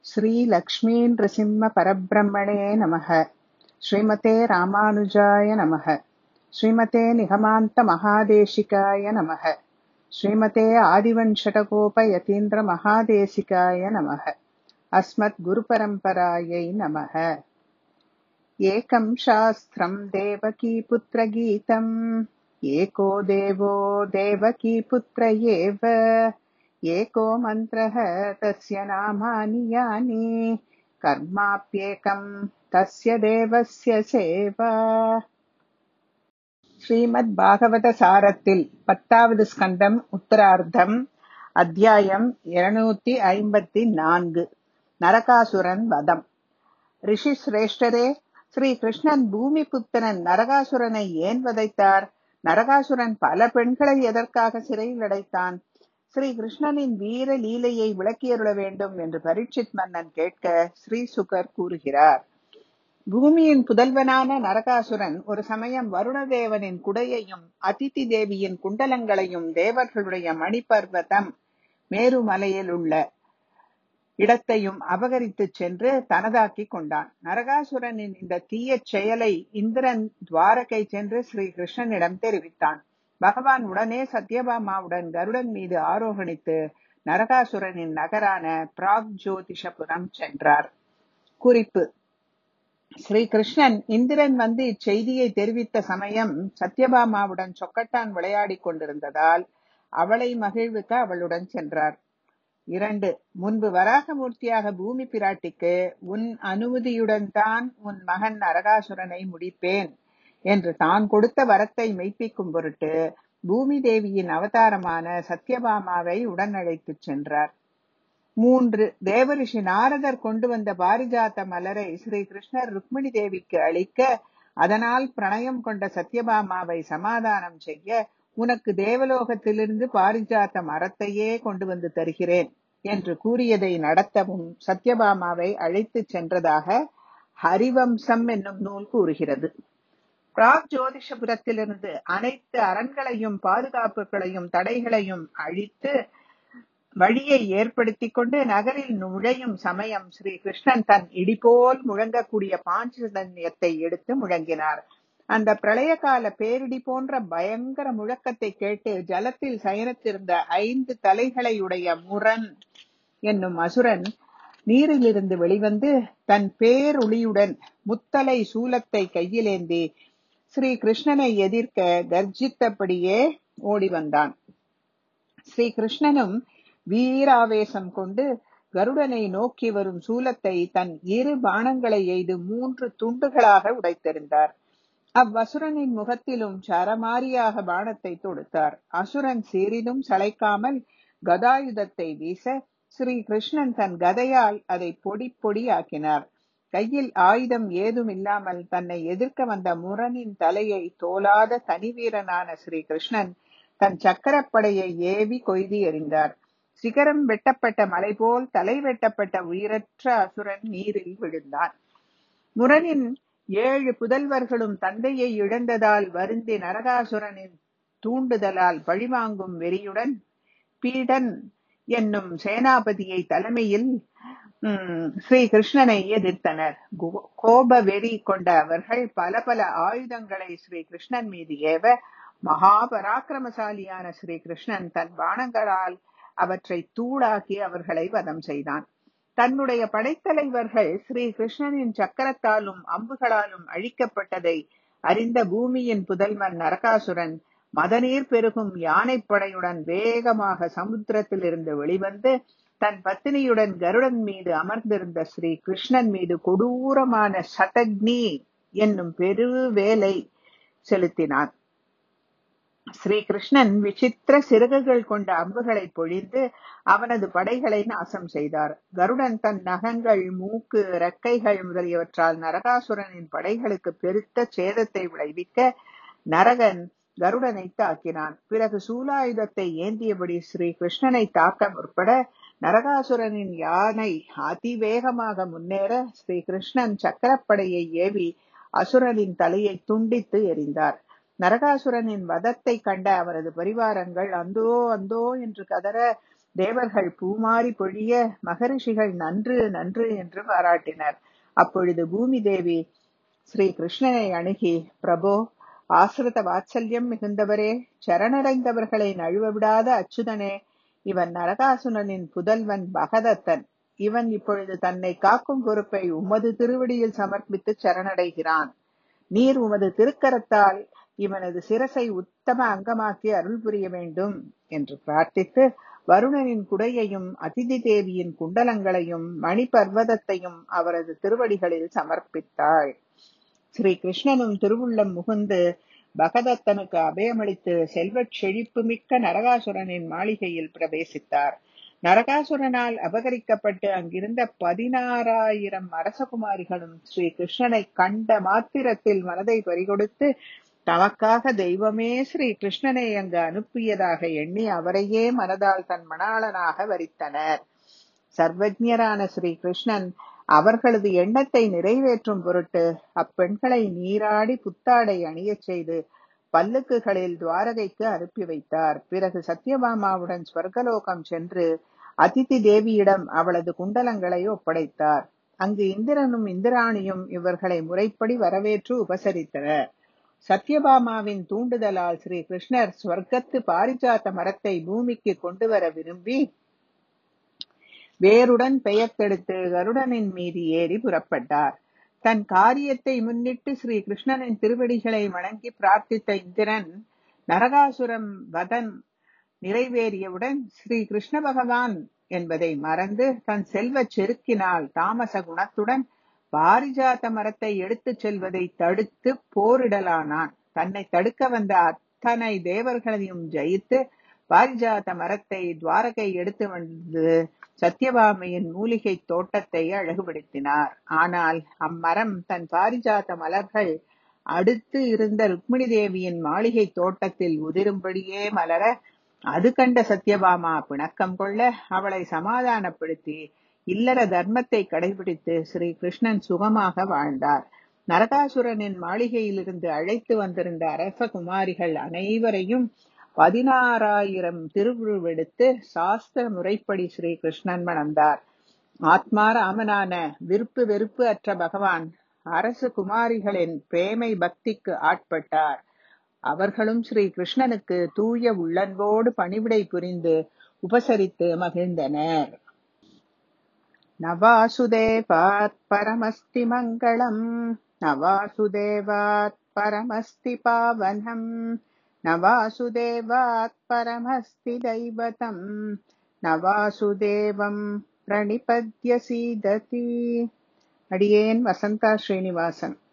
श्रीलक्ष्मीनृसिंहपरब्रह्मणे नमः श्रीमते रामानुजाय नमः श्रीमते निगमान्तमहादेशिकाय नमः श्रीमते आदिवञ्शटकोपयतीन्द्रमहादेशिकाय नमः अस्मद्गुरुपरम्परायै नमः एकं शास्त्रम् देवकीपुत्रगीतम् एको देवो देवकीपुत्र एव एको मन्त्रः तस्य नामानि यानि कर्माप्येकम् तस्य தேவஸ்ய சேவா ஸ்ரீமத் பாகவத சாரத்தில் பத்தாவது ஸ்கந்தம் உத்தரார்த்தம் அத்தியாயம் இருநூத்தி ஐம்பத்தி நான்கு நரகாசுரன் வதம் ரிஷி சிரேஷ்டரே ஸ்ரீ கிருஷ்ணன் பூமி புத்திரன் நரகாசுரனை ஏன் வதைத்தார் நரகாசுரன் பல பெண்களை எதற்காக சிறையில் அடைத்தான் ஸ்ரீ கிருஷ்ணனின் வீர லீலையை விளக்கியருள வேண்டும் என்று பரீட்சித் மன்னன் கேட்க ஸ்ரீ சுகர் கூறுகிறார் பூமியின் புதல்வனான நரகாசுரன் ஒரு சமயம் வருணதேவனின் குடையையும் அதிதி தேவியின் குண்டலங்களையும் தேவர்களுடைய மணிபர்வதம் மேருமலையில் உள்ள இடத்தையும் அபகரித்துச் சென்று தனதாக்கிக் கொண்டான் நரகாசுரனின் இந்த தீயச் செயலை இந்திரன் துவாரகை சென்று ஸ்ரீ கிருஷ்ணனிடம் தெரிவித்தான் பகவான் உடனே சத்யபாமாவுடன் கருடன் மீது ஆரோகணித்து நரகாசுரனின் நகரான பிராக் ஜோதிஷபுரம் சென்றார் குறிப்பு ஸ்ரீ கிருஷ்ணன் இந்திரன் வந்து இச்செய்தியை தெரிவித்த சமயம் சத்யபாமாவுடன் சொக்கட்டான் விளையாடிக் கொண்டிருந்ததால் அவளை மகிழ்விக்க அவளுடன் சென்றார் இரண்டு முன்பு வராகமூர்த்தியாக பூமி பிராட்டிக்கு உன் அனுமதியுடன் தான் உன் மகன் நரகாசுரனை முடிப்பேன் என்று தான் கொடுத்த வரத்தை மெய்ப்பிக்கும் பொருட்டு பூமி தேவியின் அவதாரமான சத்யபாமாவை உடன் அழைத்துச் சென்றார் மூன்று தேவரிஷி நாரதர் கொண்டு வந்த பாரிஜாத்த மலரை ஸ்ரீ கிருஷ்ணர் ருக்மிணி தேவிக்கு அளிக்க அதனால் பிரணயம் கொண்ட சத்யபாமாவை சமாதானம் செய்ய உனக்கு தேவலோகத்திலிருந்து பாரிஜாத்த மரத்தையே கொண்டு வந்து தருகிறேன் என்று கூறியதை நடத்தவும் சத்யபாமாவை அழைத்து சென்றதாக ஹரிவம்சம் என்னும் நூல் கூறுகிறது பிராக் ஜோதிஷபுரத்திலிருந்து அனைத்து அரண்களையும் பாதுகாப்புகளையும் தடைகளையும் அழித்து வழியை ஏற்படுத்திக் கொண்டு நகரில் நுழையும் சமயம் ஸ்ரீ கிருஷ்ணன் தன் இடிபோல் முழங்கக்கூடிய பாஞ்சதன்யத்தை எடுத்து முழங்கினார் அந்த பிரளய கால பேரிடி போன்ற பயங்கர முழக்கத்தை கேட்டு ஜலத்தில் சயனித்திருந்த ஐந்து தலைகளையுடைய முரண் என்னும் அசுரன் நீரிலிருந்து வெளிவந்து தன் பேருளியுடன் முத்தலை சூலத்தை கையிலேந்தி ஸ்ரீ கிருஷ்ணனை எதிர்க்க கர்ஜித்தபடியே ஓடி வந்தான் ஸ்ரீ கிருஷ்ணனும் வீராவேசம் கொண்டு கருடனை நோக்கி வரும் சூலத்தை தன் இரு பானங்களை எய்து மூன்று துண்டுகளாக உடைத்தெறிந்தார் அவ்வசுரனின் முகத்திலும் சரமாரியாக பானத்தை தொடுத்தார் அசுரன் சிறிதும் சளைக்காமல் கதாயுதத்தை வீச ஸ்ரீ கிருஷ்ணன் தன் கதையால் அதை பொடி பொடியாக்கினார் கையில் ஆயுதம் ஏதும் இல்லாமல் தன்னை எதிர்க்க வந்த முரனின் தலையை தோலாத தனி வீரனான ஸ்ரீ கிருஷ்ணன் தன் சக்கரப்படையை ஏவி கொய்தி எறிந்தார் சிகரம் வெட்டப்பட்ட மலை போல் தலை வெட்டப்பட்ட உயிரற்ற அசுரன் நீரில் விழுந்தான் முரனின் ஏழு புதல்வர்களும் தந்தையை இழந்ததால் வருந்தி நரகாசுரனின் தூண்டுதலால் பழிவாங்கும் வெறியுடன் பீடன் என்னும் சேனாபதியை தலைமையில் ஸ்ரீ கிருஷ்ணனை எதிர்த்தனர் கோப வெறி கொண்ட அவர்கள் பல பல ஆயுதங்களை ஸ்ரீ கிருஷ்ணன் மீது ஏவ மகாபராக்கிரமசாலியான ஸ்ரீ கிருஷ்ணன் தன் பானங்களால் அவற்றை தூளாக்கி அவர்களை வதம் செய்தான் தன்னுடைய படைத்தலைவர்கள் ஸ்ரீ கிருஷ்ணனின் சக்கரத்தாலும் அம்புகளாலும் அழிக்கப்பட்டதை அறிந்த பூமியின் புதல்வன் நரகாசுரன் மதநீர் பெருகும் யானைப்படையுடன் வேகமாக சமுத்திரத்திலிருந்து வெளிவந்து தன் பத்தினியுடன் கருடன் மீது அமர்ந்திருந்த ஸ்ரீ கிருஷ்ணன் மீது கொடூரமான சதக்னி என்னும் பெருவேலை செலுத்தினான் ஸ்ரீ கிருஷ்ணன் விசித்திர சிறகுகள் கொண்ட அம்புகளை பொழிந்து அவனது படைகளை நாசம் செய்தார் கருடன் தன் நகங்கள் மூக்கு ரெக்கைகள் முதலியவற்றால் நரகாசுரனின் படைகளுக்கு பெருத்த சேதத்தை விளைவிக்க நரகன் கருடனை தாக்கினான் பிறகு சூலாயுதத்தை ஏந்தியபடி ஸ்ரீ கிருஷ்ணனை தாக்க முற்பட நரகாசுரனின் யானை அதிவேகமாக முன்னேற ஸ்ரீ கிருஷ்ணன் சக்கரப்படையை ஏவி அசுரனின் தலையை துண்டித்து எறிந்தார் நரகாசுரனின் வதத்தை கண்ட அவரது பரிவாரங்கள் அந்தோ அந்தோ என்று கதற தேவர்கள் பூமாரி பொழிய மகரிஷிகள் நன்று நன்று என்று பாராட்டினர் அப்பொழுது பூமி தேவி ஸ்ரீ கிருஷ்ணனை அணுகி பிரபோ ஆசிரித வாத்சல்யம் மிகுந்தவரே சரணடைந்தவர்களை நழுவ விடாத அச்சுதனே இவன் நரகாசுரனின் புதல்வன் பகதத்தன் இவன் இப்பொழுது தன்னை காக்கும் பொறுப்பை உமது திருவடியில் சமர்ப்பித்து சரணடைகிறான் நீர் உமது திருக்கரத்தால் இவனது சிரசை உத்தம அங்கமாக்கி அருள் புரிய வேண்டும் என்று பிரார்த்தித்து வருணனின் குடையையும் அதிதி தேவியின் குண்டலங்களையும் மணிபர்வதத்தையும் அவரது திருவடிகளில் சமர்ப்பித்தாள் ஸ்ரீ கிருஷ்ணனும் திருவுள்ளம் முகுந்து பகதத்தனுக்கு அபயமளித்து செல்வச் செழிப்பு மிக்க நரகாசுரனின் மாளிகையில் பிரவேசித்தார் நரகாசுரனால் அபகரிக்கப்பட்டு அங்கிருந்த பதினாறாயிரம் அரசகுமாரிகளும் ஸ்ரீ கிருஷ்ணனை கண்ட மாத்திரத்தில் மனதை பறிகொடுத்து தமக்காக தெய்வமே ஸ்ரீ கிருஷ்ணனை அங்கு அனுப்பியதாக எண்ணி அவரையே மனதால் தன் மணாளனாக வரித்தனர் சர்வஜரான ஸ்ரீ கிருஷ்ணன் அவர்களது எண்ணத்தை நிறைவேற்றும் பொருட்டு அப்பெண்களை நீராடி புத்தாடை அணியச் செய்து பல்லுக்குகளில் துவாரகைக்கு அனுப்பி வைத்தார் பிறகு சத்யபாமாவுடன் ஸ்வர்கலோகம் சென்று அதிதி தேவியிடம் அவளது குண்டலங்களை ஒப்படைத்தார் அங்கு இந்திரனும் இந்திராணியும் இவர்களை முறைப்படி வரவேற்று உபசரித்தனர் சத்யபாமாவின் தூண்டுதலால் ஸ்ரீ கிருஷ்ணர் ஸ்வர்க்கத்து பாரிஜாத்த மரத்தை பூமிக்கு கொண்டு வர விரும்பி வேருடன் பெயர்த்தெடுத்து கருடனின் மீது ஏறி புறப்பட்டார் தன் காரியத்தை முன்னிட்டு ஸ்ரீ கிருஷ்ணனின் திருவடிகளை வணங்கி பிரார்த்தித்த இந்திரன் நரகாசுரம் வதன் நிறைவேறியவுடன் ஸ்ரீ கிருஷ்ண பகவான் என்பதை மறந்து தன் செல்வச் செருக்கினால் தாமச குணத்துடன் பாரிஜாத மரத்தை எடுத்துச் செல்வதை தடுத்து போரிடலானான் தன்னை தடுக்க வந்த அத்தனை தேவர்களையும் ஜெயித்து பாரிஜாத மரத்தை துவாரகை எடுத்து வந்து சத்யபாமையின் மூலிகை தோட்டத்தை அழகுபடுத்தினார் ஆனால் அம்மரம் தன் பாரிஜாத மலர்கள் அடுத்து இருந்த ருக்மிணி தேவியின் மாளிகை தோட்டத்தில் உதிரும்படியே மலர அது கண்ட சத்யபாமா பிணக்கம் கொள்ள அவளை சமாதானப்படுத்தி இல்லற தர்மத்தை கடைபிடித்து ஸ்ரீ கிருஷ்ணன் சுகமாக வாழ்ந்தார் நரகாசுரனின் மாளிகையிலிருந்து அழைத்து வந்திருந்த அரச குமாரிகள் அனைவரையும் பதினாறாயிரம் திருவுருவெடுத்து சாஸ்திர முறைப்படி ஸ்ரீ கிருஷ்ணன் மணந்தார் ஆத்மா ராமனான விருப்பு வெறுப்பு அற்ற பகவான் அரசு குமாரிகளின் பிரேமை பக்திக்கு ஆட்பட்டார் அவர்களும் ஸ்ரீ கிருஷ்ணனுக்கு தூய உள்ளன்போடு பணிவிடை புரிந்து உபசரித்து மகிழ்ந்தனர் நவாசுதேவாத் பரமஸ்தி மங்களம் நவாசுதேவாத் பரமஸ்தி பாவனம் நவாசுதேவாத் பரமஸ்தி தைவதம் நவாசுதேவம் பிரணிபத்ய சீததி அடியேன் வசந்தா ஸ்ரீனிவாசன்